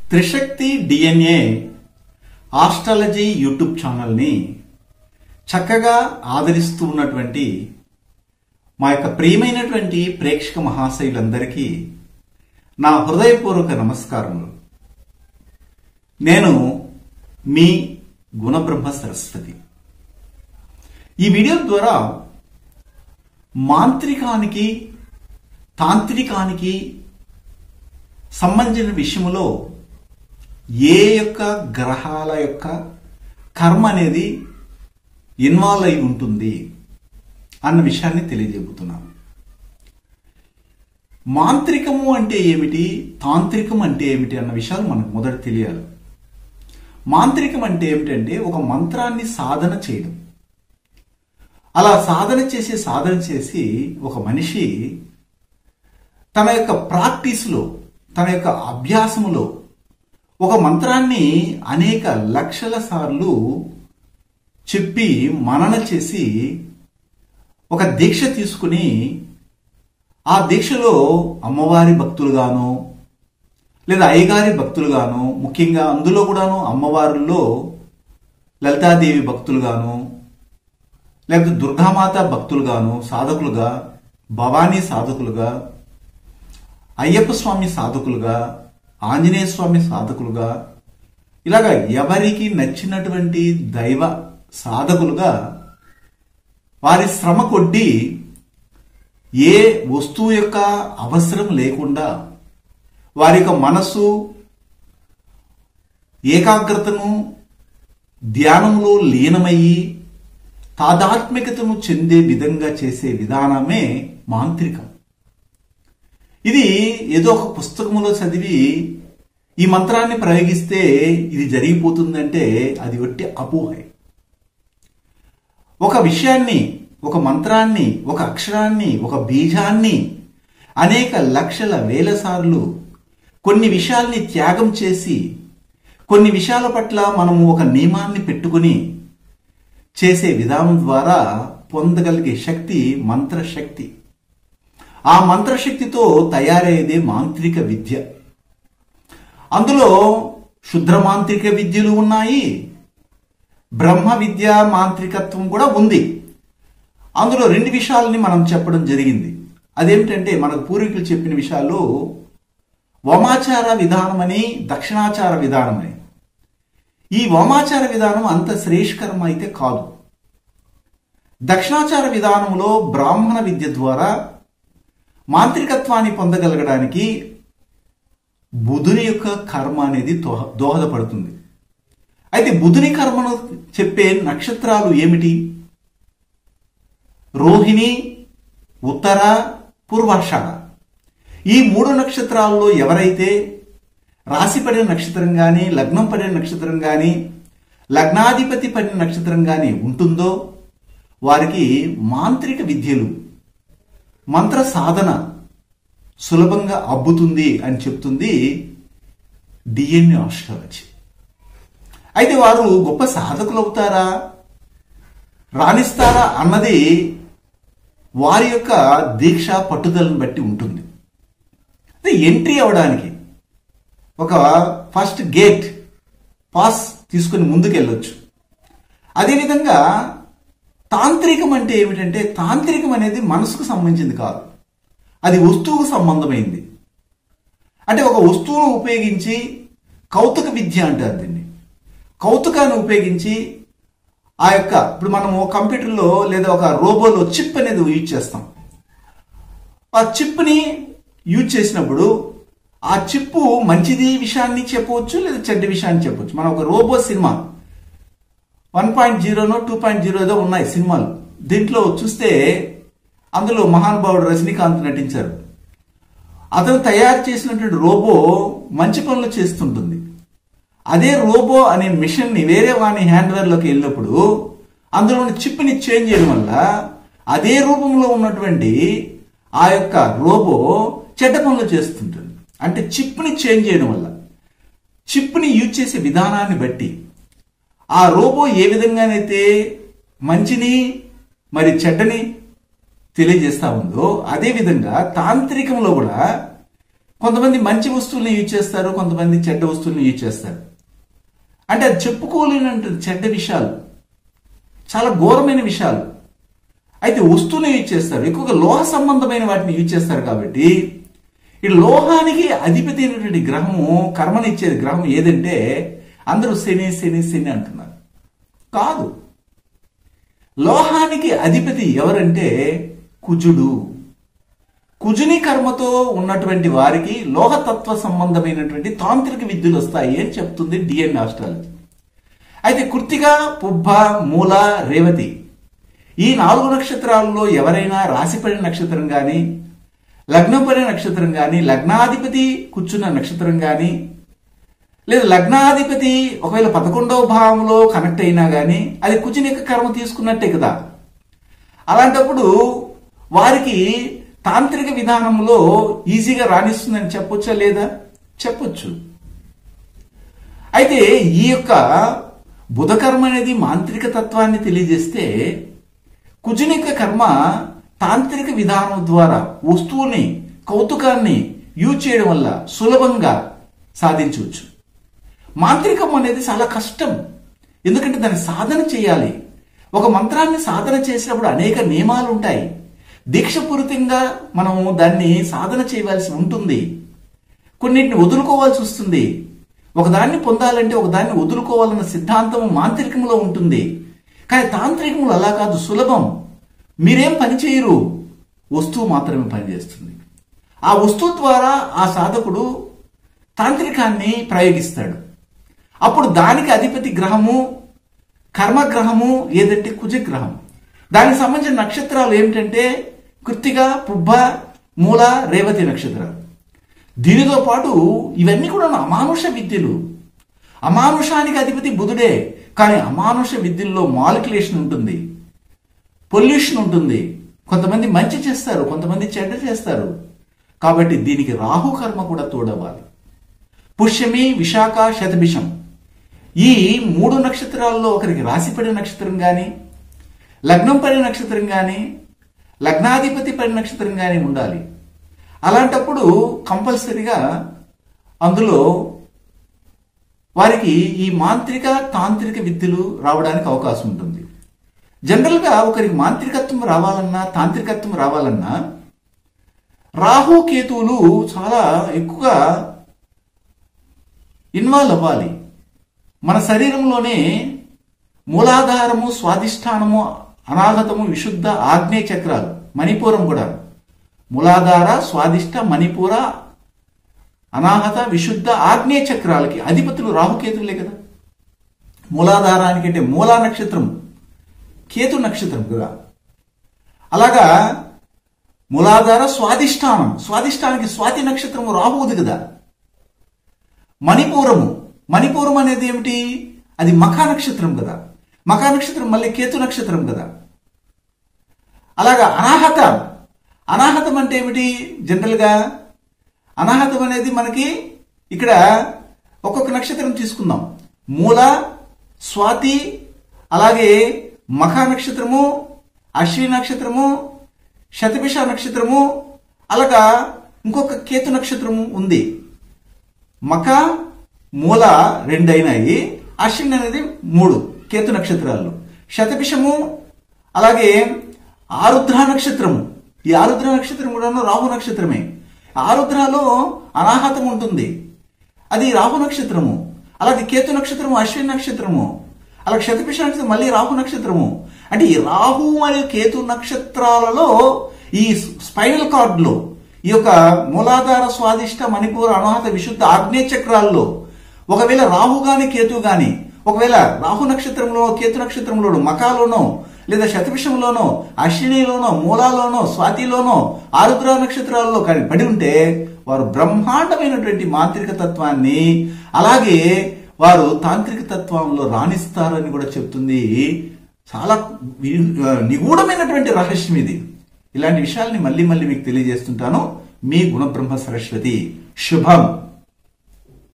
త్రిశక్తి DNA astrology YouTube ఛానల్ని చక్కగా ఆదరిస్తూ ఉన్నటువంటి మా యొక్క ప్రియమైనటువంటి ప్రేక్షక మహాశయులందరికీ నా హృదయపూర్వక నమస్కారములు నేను మీ గుణబ్రహ్మ సరస్వతి ఈ వీడియో ద్వారా మాంత్రికానికి తాంత్రికానికి సంబంధించిన విషయంలో ఏ యొక్క గ్రహాల యొక్క కర్మ అనేది ఇన్వాల్వ్ అయి ఉంటుంది అన్న విషయాన్ని తెలియజెబుతున్నాను మాంత్రికము అంటే ఏమిటి తాంత్రికం అంటే ఏమిటి అన్న విషయాలు మనకు మొదట తెలియాలి మాంత్రికం అంటే ఏమిటంటే ఒక మంత్రాన్ని సాధన చేయడం అలా సాధన చేసి సాధన చేసి ఒక మనిషి తన యొక్క ప్రాక్టీస్లో తన యొక్క అభ్యాసములో ఒక మంత్రాన్ని అనేక లక్షల సార్లు చెప్పి మనన చేసి ఒక దీక్ష తీసుకుని ఆ దీక్షలో అమ్మవారి భక్తులుగాను లేదా అయ్యగారి భక్తులుగాను ముఖ్యంగా అందులో కూడాను అమ్మవారుల్లో లలితాదేవి భక్తులుగాను లేకపోతే దుర్గామాత భక్తులుగాను సాధకులుగా భవానీ సాధకులుగా అయ్యప్ప స్వామి సాధకులుగా ఆంజనేయ స్వామి సాధకులుగా ఇలాగా ఎవరికి నచ్చినటువంటి దైవ సాధకులుగా వారి శ్రమ కొద్దీ ఏ వస్తువు యొక్క అవసరం లేకుండా వారి యొక్క మనసు ఏకాగ్రతను ధ్యానంలో లీనమయ్యి తాదాత్మికతను చెందే విధంగా చేసే విధానమే మాంత్రికం ఇది ఏదో ఒక పుస్తకములో చదివి ఈ మంత్రాన్ని ప్రయోగిస్తే ఇది జరిగిపోతుందంటే అది ఒట్టి అపోహే ఒక విషయాన్ని ఒక మంత్రాన్ని ఒక అక్షరాన్ని ఒక బీజాన్ని అనేక లక్షల వేల సార్లు కొన్ని విషయాల్ని త్యాగం చేసి కొన్ని విషయాల పట్ల మనము ఒక నియమాన్ని పెట్టుకుని చేసే విధానం ద్వారా పొందగలిగే శక్తి మంత్రశక్తి ఆ మంత్రశక్తితో తయారయ్యేదే మాంత్రిక విద్య అందులో శుద్ర మాంత్రిక విద్యలు ఉన్నాయి బ్రహ్మ విద్య మాంత్రికత్వం కూడా ఉంది అందులో రెండు విషయాలని మనం చెప్పడం జరిగింది అదేమిటంటే మనకు పూర్వీకులు చెప్పిన విషయాల్లో వమాచార విధానమని దక్షిణాచార విధానమని ఈ వామాచార విధానం అంత శ్రేష్కరం అయితే కాదు దక్షిణాచార విధానంలో బ్రాహ్మణ విద్య ద్వారా మాంత్రికత్వాన్ని పొందగలగడానికి బుధుని యొక్క కర్మ అనేది దోహ- దోహదపడుతుంది అయితే బుధుని కర్మను చెప్పే నక్షత్రాలు ఏమిటి రోహిణి ఉత్తర పూర్వాషాఢ ఈ మూడు నక్షత్రాల్లో ఎవరైతే రాశి పడిన నక్షత్రం కానీ లగ్నం పడిన నక్షత్రం కానీ లగ్నాధిపతి పడిన నక్షత్రం కానీ ఉంటుందో వారికి మాంత్రిక విద్యలు మంత్ర సాధన సులభంగా అబ్బుతుంది అని చెప్తుంది డిఎన్ఏ ఆస్ట్రాలజీ అయితే వారు గొప్ప సాధకులు అవుతారా రాణిస్తారా అన్నది వారి యొక్క దీక్ష పట్టుదలను బట్టి ఉంటుంది అయితే ఎంట్రీ అవడానికి ఒక ఫస్ట్ గేట్ పాస్ తీసుకుని ముందుకు వెళ్ళొచ్చు అదేవిధంగా తాంత్రికం అంటే ఏమిటంటే తాంత్రికం అనేది మనసుకు సంబంధించింది కాదు అది వస్తువుకు సంబంధమైంది అంటే ఒక వస్తువును ఉపయోగించి కౌతుక విద్య అంటారు దీన్ని కౌతుకాన్ని ఉపయోగించి ఆ యొక్క ఇప్పుడు మనము కంప్యూటర్లో లేదా ఒక రోబోలో చిప్ అనేది యూజ్ చేస్తాం ఆ చిప్ని యూజ్ చేసినప్పుడు ఆ చిప్పు మంచిది విషయాన్ని చెప్పవచ్చు లేదా చెడ్డ విషయాన్ని చెప్పవచ్చు మనం ఒక రోబో సినిమా వన్ పాయింట్ జీరోనో టూ పాయింట్ జీరో ఏదో ఉన్నాయి సినిమాలు దీంట్లో చూస్తే అందులో మహానుభావుడు రజనీకాంత్ నటించారు అతను తయారు చేసినటువంటి రోబో మంచి పనులు చేస్తుంటుంది అదే రోబో అనే మిషన్ ని వేరే వాని హ్యాండ్వేర్లోకి వెళ్ళినప్పుడు అందులో ఉన్న చిప్ని చేంజ్ చేయడం వల్ల అదే రూపంలో ఉన్నటువంటి ఆ యొక్క రోబో చెడ్డ పనులు చేస్తుంటుంది అంటే చిప్ని చేంజ్ చేయడం వల్ల చిప్ని యూజ్ చేసే విధానాన్ని బట్టి ఆ రోబో ఏ విధంగానైతే మంచిని మరి చెడ్డని తెలియజేస్తా ఉందో అదే విధంగా తాంత్రికంలో కూడా కొంతమంది మంచి వస్తువుల్ని యూజ్ చేస్తారు కొంతమంది చెడ్డ వస్తువుల్ని యూజ్ చేస్తారు అంటే అది చెప్పుకోలేనంత చెడ్డ విషయాలు చాలా ఘోరమైన విషయాలు అయితే వస్తువుని యూజ్ చేస్తారు ఎక్కువగా లోహ సంబంధమైన వాటిని యూజ్ చేస్తారు కాబట్టి ఈ లోహానికి అధిపతి అయినటువంటి గ్రహము కర్మనిచ్చేది గ్రహం ఏదంటే అందరూ శని శని శని అంటున్నారు కాదు లోహానికి అధిపతి ఎవరంటే కుజుడు కుజుని కర్మతో ఉన్నటువంటి వారికి లోహతత్వ సంబంధమైనటువంటి తాంత్రిక విద్యలు వస్తాయి అని చెప్తుంది డిఎన్ ఆస్ట్రాలజీ అయితే కృత్తిక పుబ్బ మూల రేవతి ఈ నాలుగు నక్షత్రాల్లో ఎవరైనా రాశిపడిన నక్షత్రం కానీ లగ్నపడిన నక్షత్రం కానీ లగ్నాధిపతి కూర్చున్న నక్షత్రం కానీ లేదా లగ్నాధిపతి ఒకవేళ పదకొండవ భావంలో కనెక్ట్ అయినా కానీ అది కుజుని యొక్క కర్మ తీసుకున్నట్టే కదా అలాంటప్పుడు వారికి తాంత్రిక విధానంలో ఈజీగా రాణిస్తుందని చెప్పొచ్చా లేదా చెప్పొచ్చు అయితే ఈ యొక్క బుధకర్మ అనేది మాంత్రిక తత్వాన్ని తెలియజేస్తే కుజుని యొక్క కర్మ తాంత్రిక విధానం ద్వారా వస్తువుని కౌతుకాన్ని యూజ్ చేయడం వల్ల సులభంగా సాధించవచ్చు మాంత్రికం అనేది చాలా కష్టం ఎందుకంటే దాన్ని సాధన చేయాలి ఒక మంత్రాన్ని సాధన చేసినప్పుడు అనేక నియమాలు ఉంటాయి దీక్షపూరితంగా మనము దాన్ని సాధన చేయవలసి ఉంటుంది కొన్నిటిని వదులుకోవాల్సి వస్తుంది ఒకదాన్ని పొందాలంటే ఒకదాన్ని వదులుకోవాలన్న సిద్ధాంతం మాంత్రికంలో ఉంటుంది కానీ తాంత్రికములు అలా కాదు సులభం మీరేం పని చేయరు వస్తువు మాత్రమే పనిచేస్తుంది ఆ వస్తువు ద్వారా ఆ సాధకుడు తాంత్రికాన్ని ప్రయోగిస్తాడు అప్పుడు దానికి అధిపతి గ్రహము కర్మగ్రహము ఏదంటే కుజగ్రహం దానికి సంబంధించిన నక్షత్రాలు ఏమిటంటే కృత్తిక పుబ్బ మూల రేవతి నక్షత్రాలు దీనితో పాటు ఇవన్నీ కూడా అమానుష విద్యలు అమానుషానికి అధిపతి బుధుడే కానీ అమానుష విద్యల్లో మాలిక్యులేషన్ ఉంటుంది పొల్యూషన్ ఉంటుంది కొంతమంది మంచి చేస్తారు కొంతమంది చెడ్డ చేస్తారు కాబట్టి దీనికి రాహు కర్మ కూడా తోడవాలి పుష్యమి విశాఖ శతభిషం ఈ మూడు నక్షత్రాల్లో ఒకరికి రాశిపడిన నక్షత్రం కానీ లగ్నం పడిన నక్షత్రం కానీ లగ్నాధిపతి పడిన నక్షత్రం కానీ ఉండాలి అలాంటప్పుడు కంపల్సరిగా అందులో వారికి ఈ మాంత్రిక తాంత్రిక విద్యలు రావడానికి అవకాశం ఉంటుంది జనరల్గా ఒకరికి మాంత్రికత్వం రావాలన్నా తాంత్రికత్వం రావాలన్నా రాహు కేతువులు చాలా ఎక్కువగా ఇన్వాల్వ్ అవ్వాలి మన శరీరంలోనే మూలాధారము స్వాధిష్టానము అనాగతము విశుద్ధ ఆగ్నేయ చక్రాలు మణిపూరం కూడా మూలాధార స్వాదిష్ట మణిపూర అనాహత విశుద్ధ ఆగ్నేయ చక్రాలకి అధిపతులు రాహుకేతువులే కదా మూలాధారానికి అంటే మూలా నక్షత్రం కేతు నక్షత్రం కదా అలాగా మూలాధార స్వాదిష్టానం స్వాదిష్టానికి స్వాతి నక్షత్రము రాహువుది కదా మణిపూరము మణిపూరం అనేది ఏమిటి అది మఖా నక్షత్రం కదా మఖా నక్షత్రం మళ్ళీ కేతు నక్షత్రం కదా అలాగా అనాహతం అనాహతం అంటే ఏమిటి జనరల్గా అనాహతం అనేది మనకి ఇక్కడ ఒక్కొక్క నక్షత్రం తీసుకుందాం మూల స్వాతి అలాగే మఖా నక్షత్రము అశ్విని నక్షత్రము శతభిష నక్షత్రము అలాగా ఇంకొక కేతు నక్షత్రము ఉంది మక మూల రెండు అయినాయి అశ్విని అనేది మూడు కేతు నక్షత్రాలు శతభిషము అలాగే ఆరుద్ర నక్షత్రము ఈ ఆరుద్ర నక్షత్రం కూడా రాహు నక్షత్రమే ఆరుద్రలో అనాహతం ఉంటుంది అది రాహు నక్షత్రము అలాగే కేతు నక్షత్రము అశ్విని నక్షత్రము అలాగే శతభిష నక్షత్రం మళ్ళీ రాహు నక్షత్రము అంటే ఈ రాహు మరియు కేతు నక్షత్రాలలో ఈ స్పైనల్ కార్డ్లో ఈ యొక్క మూలాధార స్వాదిష్ట మణిపూర్ అనాహత విశుద్ధ ఆగ్నేయ చక్రాల్లో ఒకవేళ రాహు గాని కేతు గాని ఒకవేళ రాహు నక్షత్రంలో కేతు నక్షత్రంలోనో మకాలోనో లేదా శతభిషంలోనో అశ్వినిలోనో మూలాలోనో స్వాతిలోనో ఆరుద్ర నక్షత్రాల్లో కానీ పడి ఉంటే వారు బ్రహ్మాండమైనటువంటి మాంత్రిక తత్వాన్ని అలాగే వారు తాంత్రిక తత్వంలో రాణిస్తారని కూడా చెప్తుంది చాలా నిగూఢమైనటువంటి రహస్యం ఇది ఇలాంటి విషయాల్ని మళ్ళీ మళ్ళీ మీకు తెలియజేస్తుంటాను మీ గుణబ్రహ్మ సరస్వతి శుభం